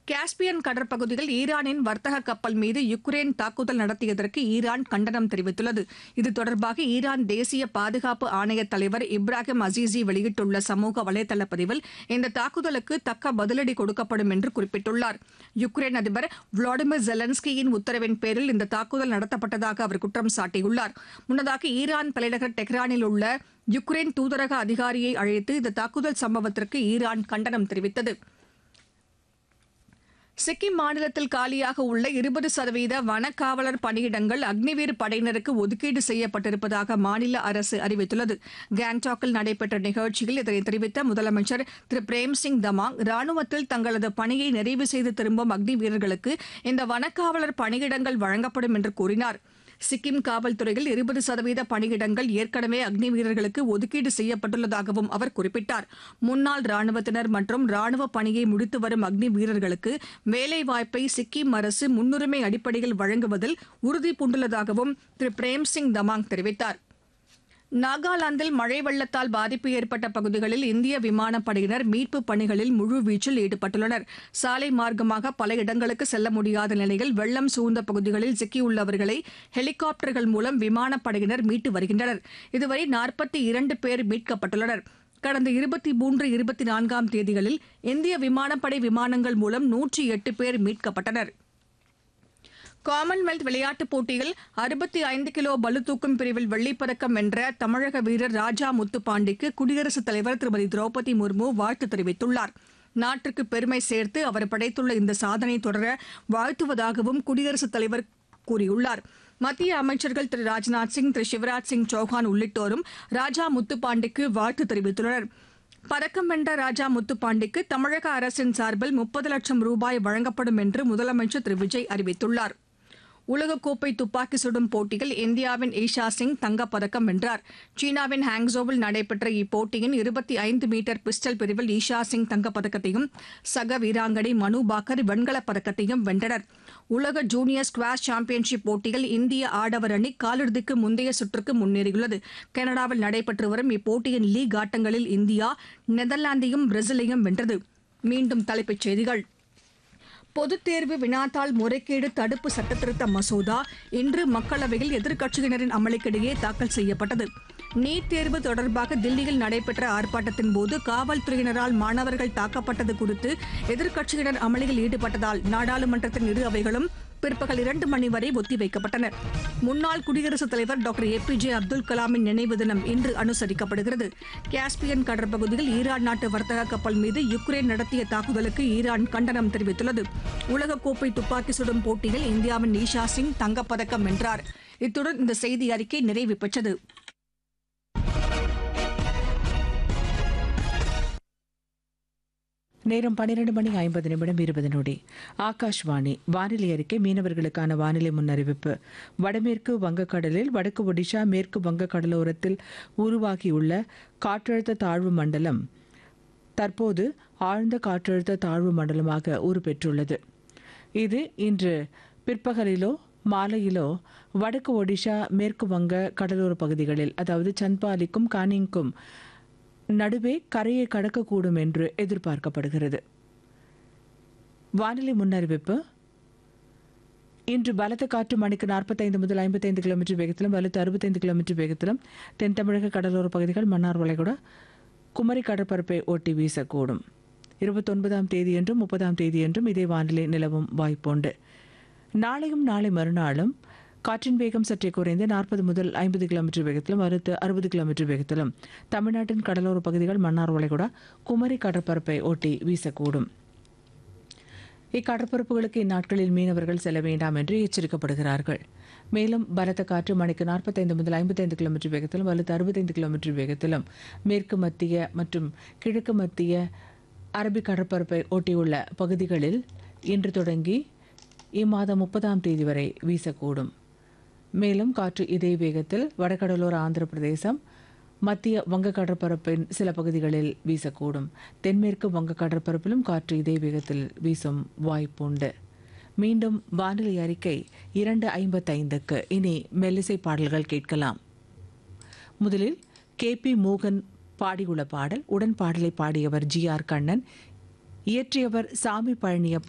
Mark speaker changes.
Speaker 1: Caspian கடற்பகுதியில் ஈரானின் வர்த்தக கப்பல் மீது யுக்ரைன் தாக்குதல் நடத்தியதற்கு ஈரான் கண்டனம் தெரிவித்துள்ளது இது தொடர்பாக ஈரான் தேசிய பாதுகாப்பு ஆணைய தலைவர் இப்ராஹிம் அசீசி வெளியிட்டுள்ள சமூக வலைதள பதிவில் இந்த தாக்குதலுக்கு தக்க பதிலடி கொடுக்கப்படும் என்று குறிப்பிட்டுள்ளார் யுக்ரைன் அதிபர் விளாடிமிர் ஜெலன்ஸ்கியின் உத்தரவின் பேரில் இந்த தாக்குதல் நடத்தப்பட்டதாக அவர் குற்றம் சாட்டியுள்ளார் முன்னதாக ஈரான் தலைநகர் டெஹ்ரானில் உள்ள யுக்ரைன் தூதரக அதிகாரியை அழைத்து இந்த தாக்குதல் சம்பவத்திற்கு ஈரான் கண்டனம் தெரிவித்தது சிக்கிம் மாநிலத்தில் காலியாக உள்ள இருபது சதவீத வனக்காவலர் பணியிடங்கள் அக்னிவீர் படையினருக்கு ஒதுக்கீடு செய்யப்பட்டிருப்பதாக மாநில அரசு அறிவித்துள்ளது கேங்டாக்கில் நடைபெற்ற நிகழ்ச்சியில் இதனை தெரிவித்த முதலமைச்சர் திரு பிரேம்சிங் தமாங் ராணுவத்தில் தங்களது பணியை நிறைவு செய்து திரும்பும் அக்னி வீரர்களுக்கு இந்த வனக்காவலர் பணியிடங்கள் வழங்கப்படும் என்று கூறினார் சிக்கிம் காவல்துறையில் இருபது சதவீத பணியிடங்கள் ஏற்கனவே அக்னி வீரர்களுக்கு ஒதுக்கீடு செய்யப்பட்டுள்ளதாகவும் அவர் குறிப்பிட்டார் முன்னாள் ராணுவத்தினர் மற்றும் ராணுவ பணியை முடித்து வரும் அக்னி வீரர்களுக்கு வேலைவாய்ப்பை சிக்கிம் அரசு முன்னுரிமை அடிப்படையில் வழங்குவதில் உறுதி பூண்டுள்ளதாகவும் திரு பிரேம்சிங் தமாங் தெரிவித்தார் நாகாலாந்தில் மழை வெள்ளத்தால் பாதிப்பு ஏற்பட்ட பகுதிகளில் இந்திய விமானப்படையினர் மீட்புப் பணிகளில் முழுவீச்சில் ஈடுபட்டுள்ளனர் சாலை மார்க்கமாக பல இடங்களுக்கு செல்ல முடியாத நிலையில் வெள்ளம் சூழ்ந்த பகுதிகளில் சிக்கியுள்ளவர்களை ஹெலிகாப்டர்கள் மூலம் விமானப்படையினர் மீட்டு வருகின்றனர் இதுவரை நாற்பத்தி இரண்டு பேர் மீட்கப்பட்டுள்ளனர் கடந்த இருபத்தி மூன்று இருபத்தி நான்காம் தேதிகளில் இந்திய விமானப்படை விமானங்கள் மூலம் நூற்றி எட்டு பேர் மீட்கப்பட்டனர் காமன்வெல்த் விளையாட்டுப் போட்டியில் அறுபத்தி ஐந்து கிலோ பளுதூக்கும் பிரிவில் வெள்ளிப்பதக்கம் வென்ற தமிழக வீரர் ராஜா முத்துப்பாண்டிக்கு குடியரசுத் தலைவர் திருமதி திரௌபதி முர்மு வாழ்த்து தெரிவித்துள்ளார் நாட்டுக்கு பெருமை சேர்த்து அவர் படைத்துள்ள இந்த சாதனை தொடர வாழ்த்துவதாகவும் குடியரசுத் தலைவர் கூறியுள்ளார் மத்திய அமைச்சர்கள் திரு ராஜ்நாத் சிங் திரு சிவராஜ் சிங் சௌஹான் உள்ளிட்டோரும் ராஜா முத்துப்பாண்டிக்கு வாழ்த்து தெரிவித்துள்ளனர் பதக்கம் வென்ற ராஜா முத்துப்பாண்டிக்கு தமிழக அரசின் சார்பில் முப்பது லட்சம் ரூபாய் வழங்கப்படும் என்று முதலமைச்சர் திரு விஜய் அறிவித்துள்ளார் உலகக்கோப்பை துப்பாக்கி சுடும் போட்டியில் இந்தியாவின் ஈஷா சிங் தங்கப்பதக்கம் வென்றார் சீனாவின் ஹாங்ஸோவில் நடைபெற்ற இப்போட்டியின் இருபத்தி ஐந்து மீட்டர் பிஸ்டல் பிரிவில் ஈஷா சிங் தங்கப்பதக்கத்தையும் சக வீராங்கனை மனு பாக்கர் வெண்கலப் பதக்கத்தையும் வென்றனர் உலக ஜூனியர் ஸ்குவாஷ் சாம்பியன்ஷிப் போட்டியில் இந்திய ஆடவர் அணி காலிறுதிக்கு முந்தைய சுற்றுக்கு முன்னேறியுள்ளது கனடாவில் நடைபெற்று வரும் இப்போட்டியின் லீக் ஆட்டங்களில் இந்தியா நெதர்லாந்தையும் பிரேசிலையும் வென்றது மீண்டும் தலைப்புச் செய்திகள் பொதுத் தேர்வு வினாத்தாள் முறைகேடு தடுப்பு சட்டத்திருத்த மசோதா இன்று மக்களவையில் எதிர்க்கட்சியினரின் அமளிக்கிடையே தாக்கல் செய்யப்பட்டது நீட் தேர்வு தொடர்பாக தில்லியில் நடைபெற்ற ஆர்ப்பாட்டத்தின் போது காவல்துறையினரால் மாணவர்கள் தாக்கப்பட்டது குறித்து எதிர்க்கட்சியினர் அமளியில் ஈடுபட்டதால் நாடாளுமன்றத்தின் இரு அவைகளும் பிற்பகல் இரண்டு மணி வரை ஒத்திவைக்கப்பட்டன முன்னாள் குடியரசுத் தலைவர் doctor A P J Abdul கலாமின் நினைவு தினம் இன்று அனுசரிக்கப்படுகிறது காஸ்பியன் கடற்பகுதியில் ஈரான் நாட்டு வர்த்தக கப்பல் மீது யுக்ரைன் நடத்திய தாக்குதலுக்கு ஈரான் கண்டனம் தெரிவித்துள்ளது உலகக்கோப்பை துப்பாக்கி சுடும் போட்டியில் இந்தியாவின் ஈஷா சிங் தங்கப்பதக்கம் வென்றார் இத்துடன் இந்த செய்தி அறிக்கை நிறைவு பெற்றது
Speaker 2: நேரம் பன்னிரண்டு மணி ஐம்பது நிமிடம் இருபது நொடி ஆகாஷ்வாணி வானிலை அறிக்கை மீனவர்களுக்கான வானிலை முன்னறிவிப்பு வடமேற்கு வங்கக்கடலில் வடக்கு ஒடிஷா மேற்கு வங்கக்கடலோரத்தில் உருவாகியுள்ள காற்றழுத்த தாழ்வு மண்டலம் தற்போது ஆழ்ந்த காற்றழுத்த தாழ்வு மண்டலமாக உருப்பெற்றுள்ளது இது இன்று பிற்பகலிலோ மாலையிலோ வடக்கு ஒடிஷா மேற்கு வங்க கடலோர பகுதிகளில் அதாவது சந்த்பாலிக்கும் கானிங்கும் நடுவே கரையை கடக்கக்கூடும் என்று எதிர்பார்க்கப்படுகிறது வானிலை முன்னறிவிப்பு இன்று பலத்த காற்று மணிக்கு நாற்பத்தைந்து முதல் ஐம்பத்தைந்து கிலோமீட்டர் வேகத்திலும் வலுத்து அறுபத்தைந்து கிலோமீட்டர் வேகத்திலும் தென் தமிழக கடலோர பகுதிகள் மன்னார் வளைகுடா குமரி கடற்பரப்பை ஒட்டி வீசக்கூடும் இருபத்தொன்பதாம் தேதியன்றும் முப்பதாம் தேதியன்றும் இதே வானிலை நிலவும் வாய்ப்புண்டு நாளையும் நாளை மறுநாளும் காற்றின் வேகம் சற்றே குறைந்து நாற்பது முதல் ஐம்பது கிலோமீட்டர் வேகத்திலும் அறுத்து அறுபது கிலோமீட்டர் வேகத்திலும் தமிழ்நாட்டின் கடலோர பகுதிகள் மன்னார் வளைகுடா குமரி கடற்பரப்பை ஒட்டி வீசக்கூடும் இக்கடற்பரப்புகளுக்கு இந்நாட்களில் மீனவர்கள் செல்ல வேண்டாம் என்று எச்சரிக்கப்படுகிறார்கள் மேலும் பலத்த காற்று மணிக்கு நாற்பத்தைந்து முதல் ஐம்பத்தைந்து கிலோமீட்டர் வேகத்திலும் வலுத்து அறுபத்தைந்து கிலோமீட்டர் வேகத்திலும் மேற்கு மத்திய மற்றும் கிழக்கு மத்திய அரபிக் கடற்பரப்பை ஒட்டியுள்ள பகுதிகளில் இன்று தொடங்கி இம்மாதம் முப்பதாம் தேதி வரை வீசக்கூடும் மேலும் காற்று இதே வேகத்தில் வடகடலோர ஆந்திர பிரதேசம் மத்திய வங்க கடற்பரப்பின் சில பகுதிகளில் வீசக்கூடும் தென்மேற்கு வங்க கடற்பரப்பிலும் காற்று இதே வேகத்தில் வீசும் வாய்ப்புண்டு மீண்டும் வானிலை அறிக்கை இரண்டு ஐம்பத்தைந்துக்கு இனி மெல்லிசை பாடல்கள் கேட்கலாம் முதலில் கே பி மோகன் பாடியுள்ள பாடல் உடன் பாடலை பாடியவர் ஜி ஆர் கண்ணன் இயற்றியவர் சாமி பழனியப்பன்